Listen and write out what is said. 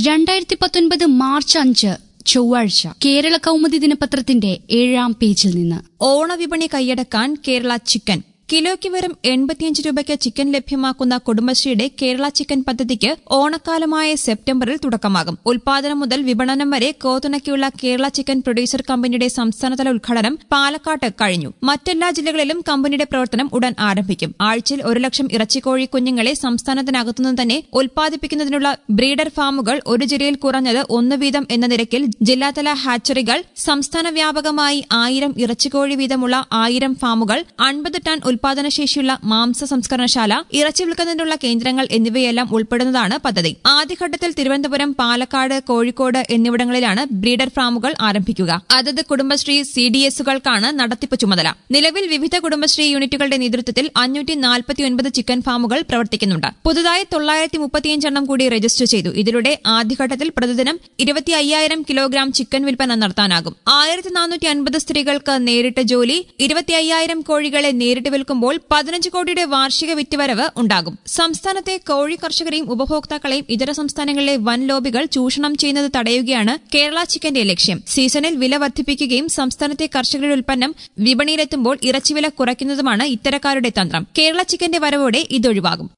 രണ്ടായിരത്തി പത്തൊൻപത് മാർച്ച് അഞ്ച് ചൊവ്വാഴ്ച കേരള കൗമുദി ദിനപത്രത്തിന്റെ ഏഴാം പേജിൽ നിന്ന് ഓണവിപണി കൈയടക്കാൻ കേരള ചിക്കൻ കിലോയ്ക്ക് വെറും എൺപത്തിയഞ്ച് രൂപയ്ക്ക് ചിക്കൻ ലഭ്യമാക്കുന്ന കുടുംബശ്രീയുടെ കേരള ചിക്കൻ പദ്ധതിക്ക് ഓണക്കാലമായ സെപ്റ്റംബറിൽ തുടക്കമാകും ഉൽപാദനം മുതൽ വിപണനം വരെ കോത്തുണക്കിയുള്ള കേരള ചിക്കൻ പ്രൊഡ്യൂസർ കമ്പനിയുടെ സംസ്ഥാനതല ഉദ്ഘാടനം പാലക്കാട്ട് കഴിഞ്ഞു മറ്റെല്ലാ ജില്ലകളിലും കമ്പനിയുടെ പ്രവർത്തനം ഉടൻ ആരംഭിക്കും ആഴ്ചയിൽ ഒരു ലക്ഷം ഇറച്ചിക്കോഴി കുഞ്ഞുങ്ങളെ സംസ്ഥാനത്തിനകത്തുനിന്ന് തന്നെ ഉൽപ്പാദിപ്പിക്കുന്നതിനുള്ള ബ്രീഡർ ഫാമുകൾ ഒരു ജില്ലയിൽ കുറഞ്ഞത് ഒന്ന് വീതം എന്ന നിരക്കിൽ ജില്ലാതല ഹാച്ചറികൾ സംസ്ഥാന വ്യാപകമായി ആയിരം ഇറച്ചിക്കോഴി വീതമുള്ള ആയിരം ഫാമുകൾ അൻപത് ടൺ ഉൽപാദനശേഷിയുള്ള മാംസ സംസ്കരണശാല ഇറച്ചി വിൽക്കുന്നതിനുള്ള കേന്ദ്രങ്ങൾ എന്നിവയെല്ലാം ഉൾപ്പെടുന്നതാണ് പദ്ധതി ആദ്യഘട്ടത്തിൽ തിരുവനന്തപുരം പാലക്കാട് കോഴിക്കോട് എന്നിവിടങ്ങളിലാണ് ബ്രീഡർ ഫാമുകൾ ആരംഭിക്കുക അതത് കുടുംബശ്രീ സി ഡി എസുകൾക്കാണ് നടത്തിപ്പ് ചുമതല നിലവിൽ വിവിധ കുടുംബശ്രീ യൂണിറ്റുകളുടെ നേതൃത്വത്തിൽ അഞ്ഞൂറ്റി നാൽപ്പത്തിയൊൻപത് ചിക്കൻ ഫാമുകൾ പ്രവർത്തിക്കുന്നുണ്ട് പുതുതായി തൊള്ളായിരത്തി മുപ്പത്തിയഞ്ചെണ്ണം കൂടി രജിസ്റ്റർ ചെയ്തു ഇതിലൂടെ ആദ്യഘട്ടത്തിൽ പ്രതിദിനം ഇരുപത്തി അയ്യായിരം കിലോഗ്രാം ചിക്കൻ വിൽപ്പന നടത്താനാകും ആയിരത്തി നാനൂറ്റി അൻപത് സ്ത്രീകൾക്ക് നേരിട്ട് ജോലി ഇരുപത്തി അയ്യായിരം കോഴികളെ നേരിട്ട് വിൽക്കുമ്പോൾ പതിനഞ്ച് കോടിയുടെ വാർഷിക വിറ്റുവരവ് ഉണ്ടാകും സംസ്ഥാനത്തെ കോഴി കർഷകരെയും ഉപഭോക്താക്കളെയും ഇതര സംസ്ഥാനങ്ങളിലെ വൻ ലോബികൾ ചൂഷണം ചെയ്യുന്നത് തടയുകയാണ് കേരള ചിക്കന്റെ ലക്ഷ്യം സീസണിൽ വില വർദ്ധിപ്പിക്കുകയും സംസ്ഥാനത്തെ കർഷകരുടെ ഉൽപ്പന്നം വിപണിയിലെത്തുമ്പോൾ ഇറച്ചിവില കുറയ്ക്കുന്നതുമാണ് ഇത്തരക്കാരുടെ തന്ത്രം കേരള ചിക്കന്റെ വരവോടെ ഇതൊഴിവാകും